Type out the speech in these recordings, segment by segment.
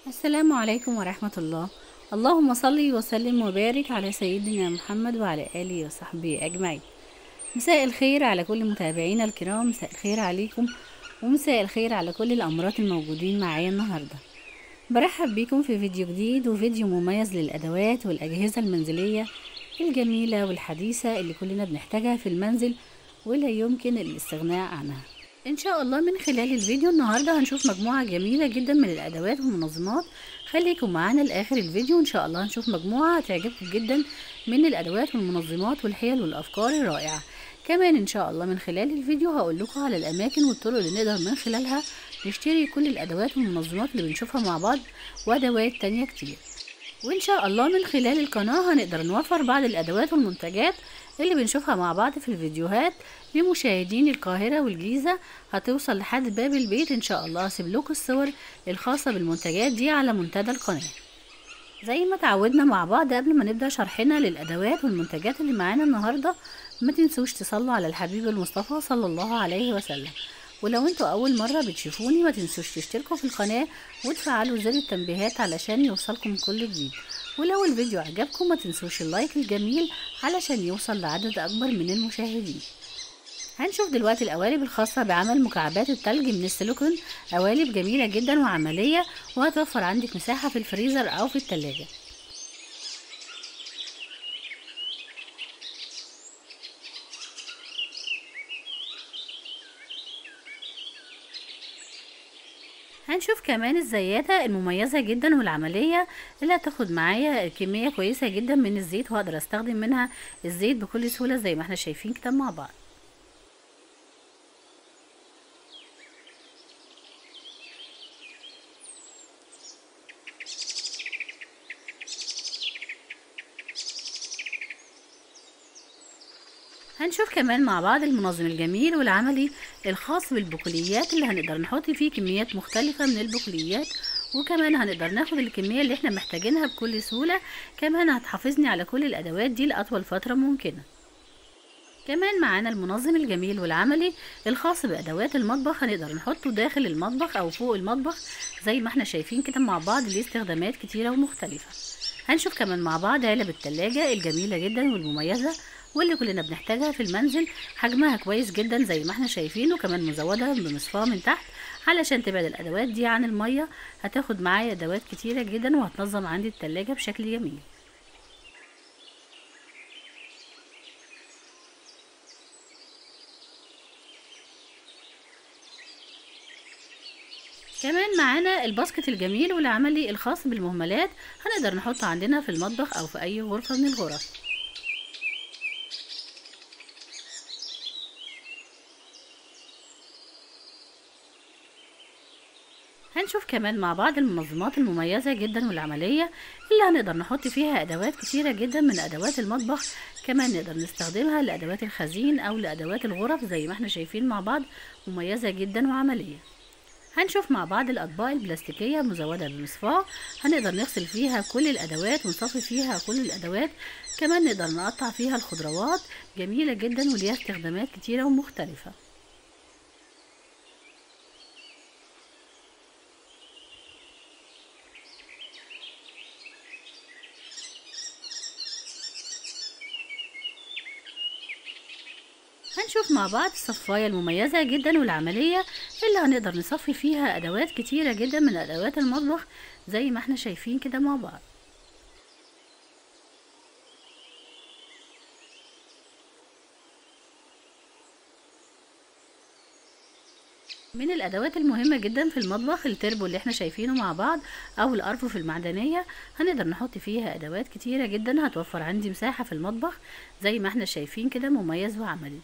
السلام عليكم ورحمة الله اللهم صل وسلم وبارك على سيدنا محمد وعلى آله وصحبه أجمعين مساء الخير على كل متابعينا الكرام مساء الخير عليكم ومساء الخير على كل الأمراض الموجودين معايا النهاردة برحب بيكم في فيديو جديد وفيديو مميز للأدوات والأجهزة المنزلية الجميلة والحديثة اللي كلنا بنحتاجها في المنزل ولا يمكن الاستغناء عنها ان شاء الله من خلال الفيديو النهارده هنشوف مجموعه جميله جدا من الادوات والمنظمات خليكم معانا لاخر الفيديو ان شاء الله هنشوف مجموعه هتعجبكم جدا من الادوات والمنظمات والحيل والافكار الرائعه كمان ان شاء الله من خلال الفيديو هقول لكم على الاماكن والطرق اللي نقدر من خلالها نشتري كل الادوات والمنظمات اللي بنشوفها مع بعض وادوات تانية كتير وان شاء الله من خلال القناه هنقدر نوفر بعض الادوات والمنتجات اللي بنشوفها مع بعض في الفيديوهات لمشاهدين القاهرة والجيزة هتوصل لحد باب البيت ان شاء الله هسيب لكم الصور الخاصة بالمنتجات دي على منتدى القناة زي ما تعودنا مع بعض قبل ما نبدأ شرحنا للأدوات والمنتجات اللي معانا النهاردة ما تنسوش تصلوا على الحبيب المصطفى صلى الله عليه وسلم ولو انتوا اول مرة بتشوفوني ما تنسوش تشتركوا في القناة وتفعلوا زر التنبيهات علشان يوصلكم كل جديد ولو الفيديو عجبكم ما تنسوش اللايك الجميل علشان يوصل لعدد اكبر من المشاهدين هنشوف دلوقتي القوالب الخاصة بعمل مكعبات التلج من السيليكون قوالب جميلة جدا وعملية وهتوفر عندك مساحة في الفريزر او في التلاجة هنشوف كمان الزيادة المميزة جدا والعملية اللي هتاخد معايا كمية كويسة جدا من الزيت وهقدر استخدم منها الزيت بكل سهولة زي ما احنا شايفين كده مع بعض هنشوف كمان مع بعض المنظم الجميل والعملي الخاص بالبقوليات اللي هنقدر نحط فيه كميات مختلفة من البقوليات وكمان هنقدر ناخد الكمية اللي احنا محتاجينها بكل سهولة كمان هتحافظني على كل الأدوات دي لأطول فترة ممكنة كمان معانا المنظم الجميل والعملي الخاص بأدوات المطبخ هنقدر نحطه داخل المطبخ أو فوق المطبخ زي ما احنا شايفين كده مع بعض ليه استخدامات كتيرة ومختلفة هنشوف كمان مع بعض علب التلاجة الجميلة جدا والمميزة واللي كلنا بنحتاجها في المنزل حجمها كويس جدا زي ما احنا شايفين وكمان مزودة بمصفاة من تحت علشان تبعد الادوات دي عن المية هتاخد معايا ادوات كتيرة جدا وهتنظم عندي التلاجة بشكل جميل كمان معانا الباسكت الجميل والعملي الخاص بالمهملات هنقدر نحطه عندنا في المطبخ او في اي غرفة من الغرف هنشوف كمان مع بعض المنظمات المميزة جدا والعملية اللي هنقدر نحط فيها أدوات كتيرة جدا من أدوات المطبخ كمان نقدر نستخدمها لأدوات الخزين أو لأدوات الغرف زي ما احنا شايفين مع بعض مميزة جدا وعملية هنشوف مع بعض الأطباق البلاستيكية مزودة بمصفاة هنقدر نغسل فيها كل الأدوات ونصفي فيها كل الأدوات كمان نقدر نقطع فيها الخضروات جميلة جدا وليها استخدامات كتيرة ومختلفة هنشوف مع بعض الصفاية المميزة جدا والعملية اللي هنقدر نصفي فيها أدوات كتيرة جدا من أدوات المطبخ زي ما احنا شايفين كده مع بعض من الادوات المهمة جدا في المطبخ التربو اللي احنا شايفينه مع بعض او الارفف المعدنية هنقدر نحط فيها ادوات كتيرة جدا هتوفر عندي مساحة في المطبخ زي ما احنا شايفين كده مميز وعملي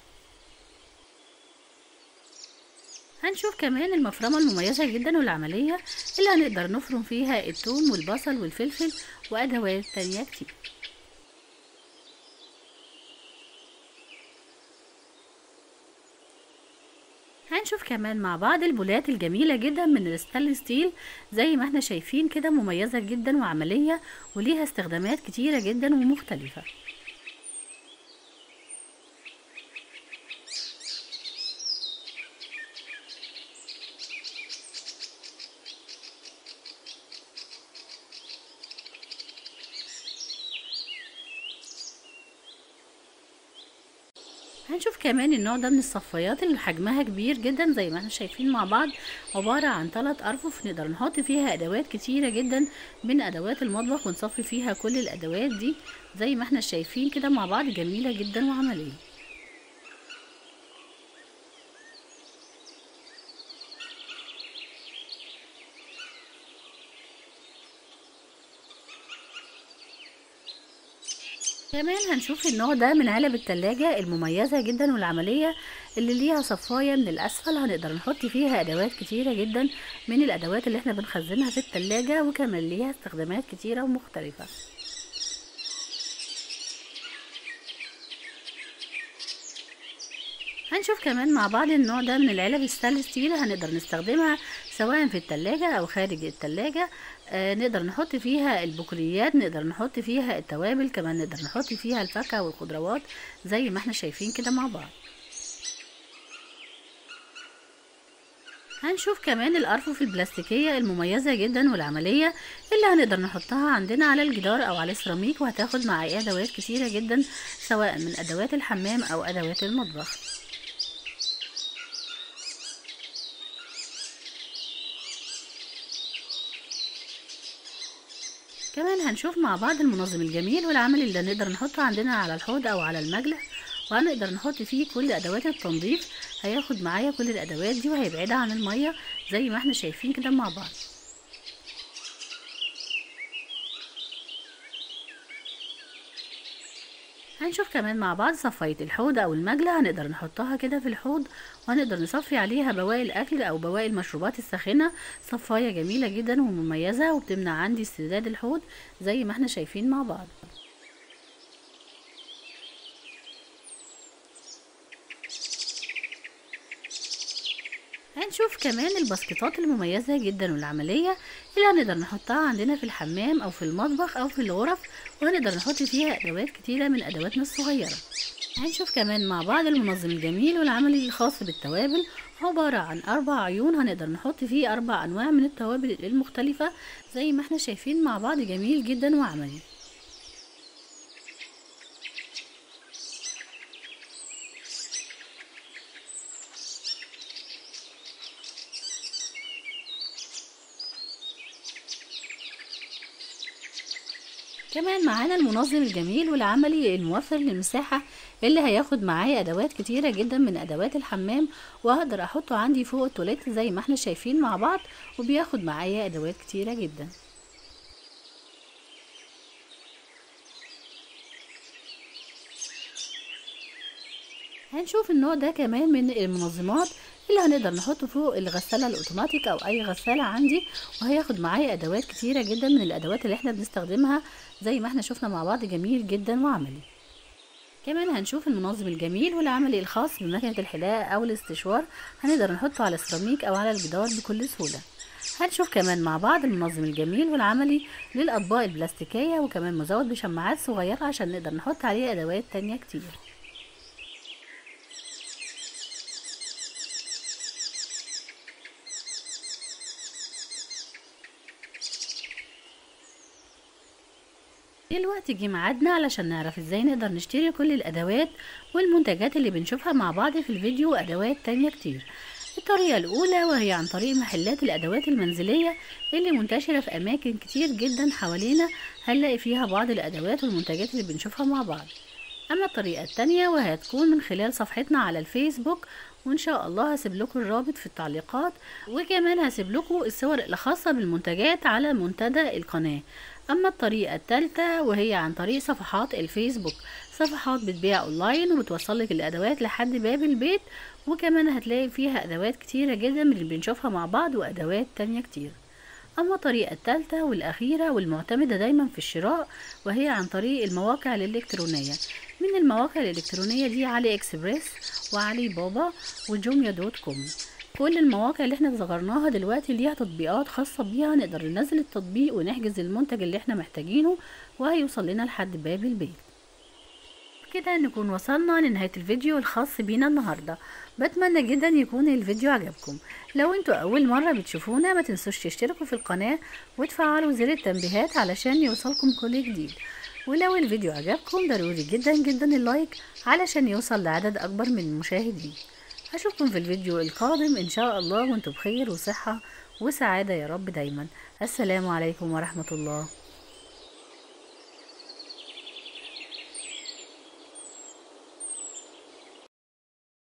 هنشوف كمان المفرمة المميزة جدا والعملية اللي هنقدر نفرم فيها الثوم والبصل والفلفل وادوات تانية كتير هنشوف كمان مع بعض البولات الجميلة جدا من الستانلس ستيل زي ما احنا شايفين كده مميزة جدا وعملية وليها استخدامات كتيرة جدا ومختلفة هنشوف كمان النوع ده من الصفايات اللي حجمها كبير جدا زي ما احنا شايفين مع بعض عبارة عن ثلاث أرفف نقدر نحط فيها أدوات كتيرة جدا من أدوات المطبخ ونصفي فيها كل الأدوات دي زي ما احنا شايفين كده مع بعض جميلة جدا وعملية كمان هنشوف النوع ده من علب التلاجة المميزة جدا والعملية اللي ليها صفاية من الأسفل هنقدر نحط فيها أدوات كتيرة جدا من الأدوات اللي احنا بنخزنها في التلاجة وكمان ليها استخدامات كتيرة ومختلفة هنشوف كمان مع بعض النوع ده من العلب الستانلس ستيل هنقدر نستخدمها سواء في التلاجة أو خارج التلاجة آه نقدر نحط فيها البقوليات نقدر نحط فيها التوابل كمان نقدر نحط فيها الفاكهة والخضروات زي ما احنا شايفين كده مع بعض هنشوف كمان الأرفف البلاستيكية المميزة جدا والعملية اللي هنقدر نحطها عندنا على الجدار أو على السيراميك وهتاخد معايا أدوات كتيرة جدا سواء من أدوات الحمام أو أدوات المطبخ كمان هنشوف مع بعض المنظم الجميل والعملي اللي نقدر نحطه عندنا على الحوض او على المجلة وهنقدر نحط فيه كل ادوات التنظيف هياخد معايا كل الادوات دي وهيبعدها عن المية زي ما احنا شايفين كده مع بعض هنشوف كمان مع بعض صفاية الحوض او المجلة هنقدر نحطها كده في الحوض وهنقدر نصفي عليها بواقي الاكل او بواقي المشروبات الساخنة صفاية جميلة جدا ومميزة وبتمنع عندي استسداد الحوض زي ما احنا شايفين مع بعض هنشوف كمان الباسكتات المميزة جدا والعملية اللي هنقدر نحطها عندنا في الحمام او في المطبخ او في الغرف وهنقدر نحط فيها ادوات كتيرة من ادواتنا الصغيرة هنشوف كمان مع بعض المنظم الجميل والعملي الخاص بالتوابل عبارة عن أربع عيون هنقدر نحط فيه أربع أنواع من التوابل المختلفة زي ما احنا شايفين مع بعض جميل جدا وعملي كمان معانا المنظم الجميل والعملي الموفر للمساحة اللي هياخد معايا ادوات كتيرة جدا من ادوات الحمام وهقدر احطه عندي فوق التوليت زي ما احنا شايفين مع بعض وبياخد معايا ادوات كتيرة جدا هنشوف النوع ده كمان من المنظمات اللي هنقدر نحطه فوق الغسالة الاوتوماتيك او اي غسالة عندي وهياخد معايا ادوات كتيرة جدا من الادوات اللي احنا بنستخدمها زي ما احنا شفنا مع بعض جميل جدا وعملي كمان هنشوف المنظم الجميل والعملي الخاص بمكنة الحلاقة او الاستشوار هنقدر نحطه على السيراميك او على الجدار بكل سهولة هنشوف كمان مع بعض المنظم الجميل والعملي للأطباق البلاستيكية وكمان مزود بشماعات صغيرة عشان نقدر نحط عليه أدوات تانية كتير دلوقتي جه ميعادنا علشان نعرف ازاي نقدر نشتري كل الادوات والمنتجات اللي بنشوفها مع بعض في الفيديو وادوات تانية كتير الطريقة الأولى وهي عن طريق محلات الأدوات المنزلية اللي منتشرة في أماكن كتير جدا حوالينا هنلاقي فيها بعض الأدوات والمنتجات اللي بنشوفها مع بعض أما الطريقة التانية وهتكون من خلال صفحتنا على الفيسبوك وإن شاء الله هسيب لكم الرابط في التعليقات وكمان هسيب لكم الصور الخاصة بالمنتجات على منتدى القناة أما الطريقة الثالثة وهي عن طريق صفحات الفيسبوك صفحات بتبيع أونلاين وبتوصلك الأدوات لحد باب البيت وكمان هتلاقي فيها أدوات كتيرة جدا من اللي بنشوفها مع بعض وأدوات تانية كتير أما الطريقة الثالثة والأخيرة والمعتمدة دايما في الشراء وهي عن طريق المواقع الإلكترونية من المواقع الإلكترونية دي علي إكسبريس وعلي بابا وجوميا دوت كوم كل المواقع اللي احنا ذكرناها دلوقتي ليها تطبيقات خاصة بيها نقدر ننزل التطبيق ونحجز المنتج اللي احنا محتاجينه وهيوصل لنا لحد باب البيت كده نكون وصلنا لنهاية الفيديو الخاص بينا النهاردة بتمنى جدا يكون الفيديو عجبكم لو انتوا اول مرة بتشوفونا ما تنسوش تشتركوا في القناة وتفعلوا زر التنبيهات علشان يوصلكم كل جديد ولو الفيديو عجبكم ضروري جدا جدا اللايك علشان يوصل لعدد اكبر من المشاهدين اشوفكم في الفيديو القادم ان شاء الله وانتم بخير وصحة وسعادة يا رب دايما السلام عليكم ورحمة الله